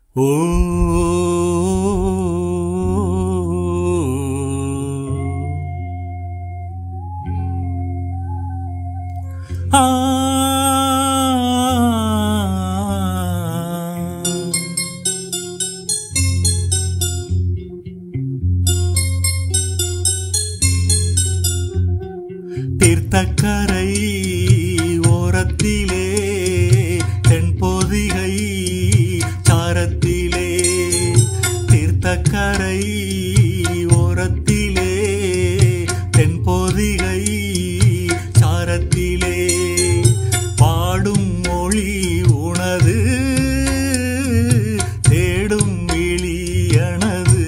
ஓ ஆ தீர்த்தக்கரை ஓரத்திலே தென்பொதிகை சாரத்திலே தீர்த்தக்கரை ஓரத்திலே தென்பொதிகை சாரத்திலே பாடும் மொழி உனது தேடும் விழியனது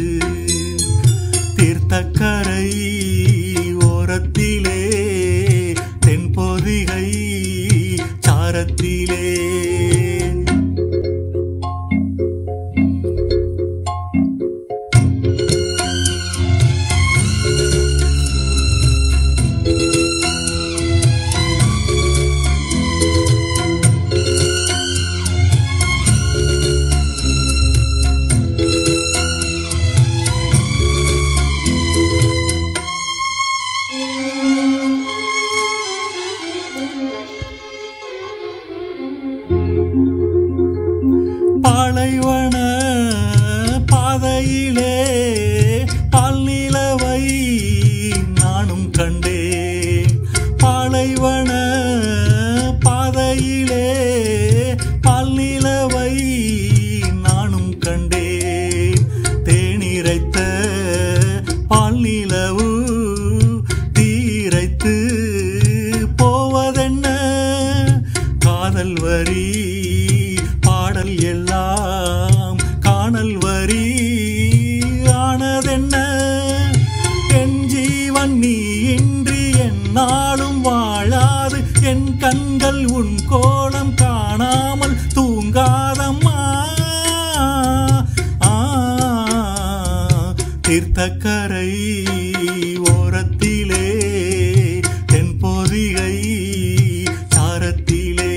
தீர்த்தக்கரை ஓரத்திலே தென்பொதிகை சாரத்திலே பாலைவன பாதையிலே பல்நிலவை நானும் கண்டேன் பாலைவன பாதையிலே பல்நிலவை நானும் கண்டேன் தேனிரைத்த பால்நிலவு தீரைத்து போவதென்ன காதல் வரி பாடல் எல்லாம் காணல் வரி ஆனதென்ன என் ஜீவன் நீ இன்றி என்னாலும் வாழாது என் கண்கள் உன் கோலம் காணாமல் தூங்காதம்மா ஆ, தீர்த்தக்கரை ஓரத்திலே தென்பொதிகை சாரத்திலே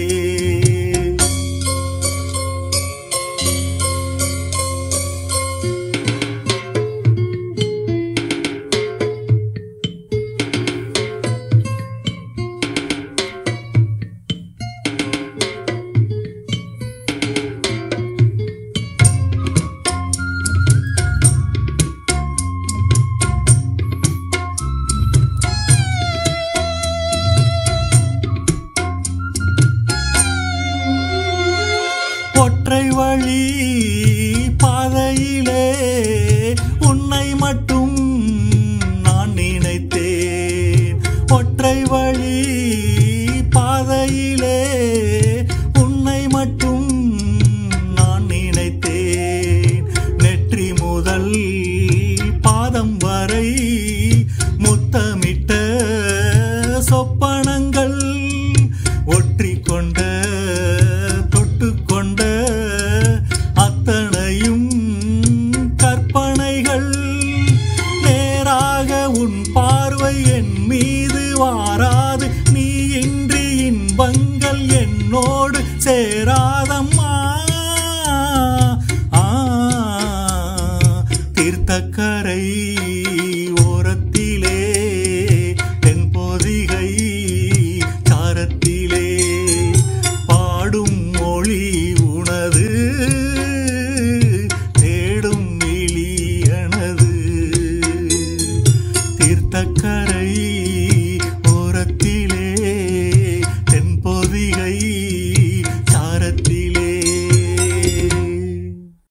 ஒற்றை வழி பாதையிலே